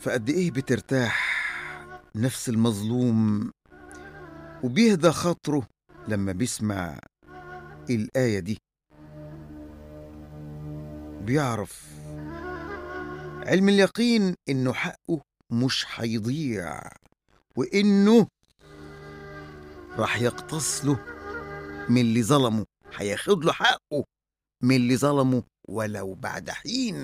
فقد ايه بترتاح نفس المظلوم وبيهدى خاطره لما بيسمع الآية دي بيعرف علم اليقين إنه حقه مش هيضيع وإنه راح يقتص له من اللي ظلمه هياخد له حقه من اللي ظلمه ولو بعد حين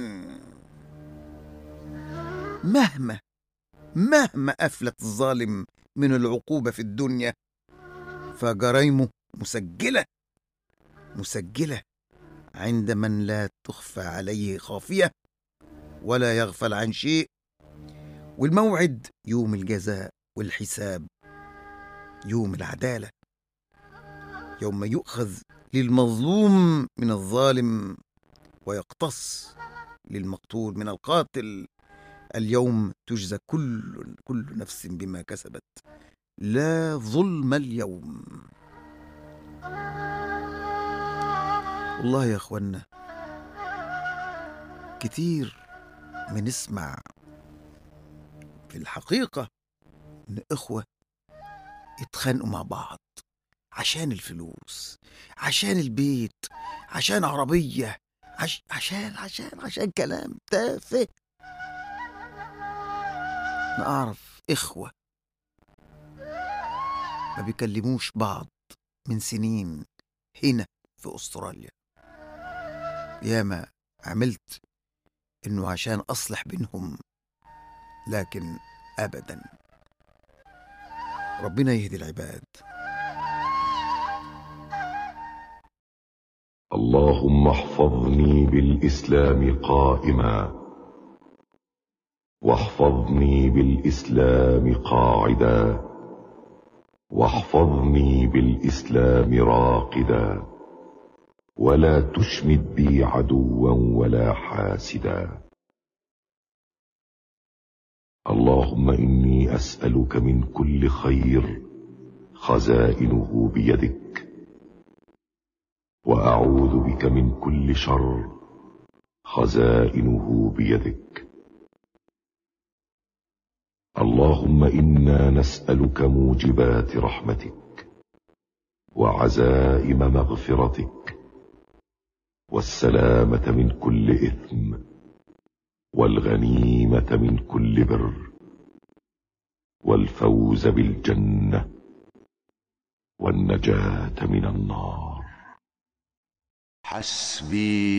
مهما مهما أفلت الظالم من العقوبة في الدنيا فجرايمه مسجلة مسجلة عند من لا تخفى عليه خافية ولا يغفل عن شيء والموعد يوم الجزاء والحساب يوم العدالة يوم يؤخذ للمظلوم من الظالم ويقتص للمقتول من القاتل اليوم تجزى كل كل نفس بما كسبت لا ظلم اليوم والله يا اخوانا كتير بنسمع في الحقيقة إن إخوة يتخانقوا مع بعض عشان الفلوس عشان البيت عشان عربية عش... عشان عشان عشان كلام تافه أنا أعرف إخوة ما بيكلموش بعض من سنين هنا في أستراليا ياما عملت إنه عشان أصلح بينهم لكن أبدا ربنا يهدي العباد اللهم احفظني بالإسلام قائما واحفظني بالإسلام قاعدا واحفظني بالإسلام راقدا ولا تشمت بي عدوا ولا حاسدا اللهم إني أسألك من كل خير خزائنه بيدك وأعوذ بك من كل شر خزائنه بيدك اللهم إنا نسألك موجبات رحمتك وعزائم مغفرتك والسلامة من كل إثم والغنيمة من كل بر والفوز بالجنة والنجاة من النار حسبي